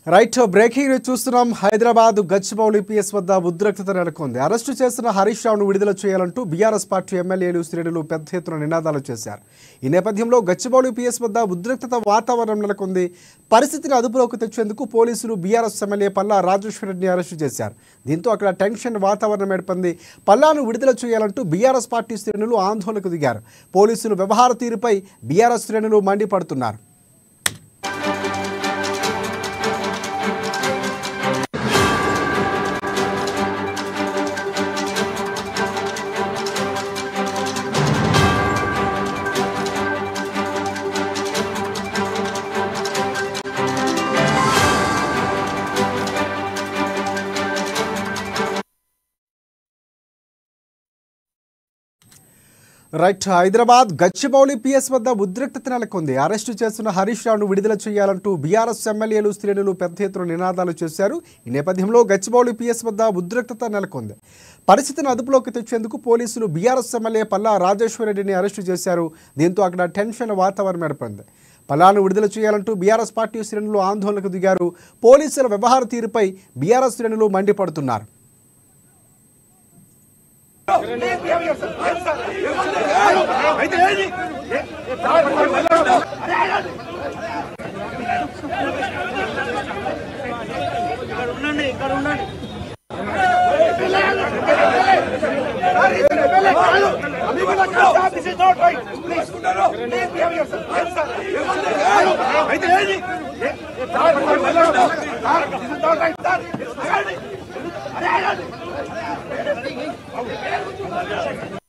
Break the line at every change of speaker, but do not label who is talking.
Right breaking news చూస్తున్నాం Hyderabad Gachibowli PS వద్ద ఉద్రిక్తత నెలకొంది అరెస్టు చేసిన హరీష్ రావును విడుదల చేయాలంటూ బీఆర్ఎస్ పార్టీ ఎమ్మెల్యేలు శ్రేణులు పెద్ద ఎత్తున నినాదాలు చేశారు ఈ నేపథ్యంలో గచ్చిబౌలి పిఎస్ వద్ద ఉద్రిక్తత వాతావరణం నెలకొంది పరిస్థితిని అదుపులోకి తెచ్చేందుకు పోలీసులు బీఆర్ఎస్ ఎమ్మెల్యే పల్లా రాజేశ్వర రెడ్డిని అరెస్టు చేశారు దీంతో అక్కడ టెన్షన్ వాతావరణం ఏర్పడింది పల్లాను విడుదల చేయాలంటూ బీఆర్ఎస్ పార్టీ శ్రేణులు ఆందోళనకు దిగారు పోలీసులు వ్యవహార తీరుపై బీఆర్ఎస్ శ్రేణులు మండిపడుతున్నారు రైట్ హైదరాబాద్ గచ్చిబౌలి పిఎస్ వద్ద ఉద్రిక్తత నెలకొంది అరెస్టు చేస్తున్న హరీష్ రావును విడుదల చేయాలంటూ బీఆర్ఎస్ ఎమ్మెల్యేలు శ్రేణులు పెద్ద ఎత్తున నినాదాలు చేశారు ఈ నేపథ్యంలో గచ్చిబౌలి పిఎస్ వద్ద ఉద్రిక్తత నెలకొంది పరిస్థితిని అదుపులోకి తెచ్చేందుకు పోలీసులు బీఆర్ఎస్ ఎమ్మెల్యే పల్లా రాజేశ్వర రెడ్డిని అరెస్టు చేశారు దీంతో అక్కడ టెన్షన్ వాతావరణం ఏర్పడింది పల్లాను విడుదల చేయాలంటూ బీఆర్ఎస్ పార్టీ శ్రేణులు ఆందోళనకు దిగారు పోలీసుల వ్యవహార తీరుపై బీఆర్ఎస్ శ్రేణులు మండిపడుతున్నారు
This is not right. Please, please behave yourself. Yes, sir. అయితే ఏది? This is not right, sir. అరే, అరే.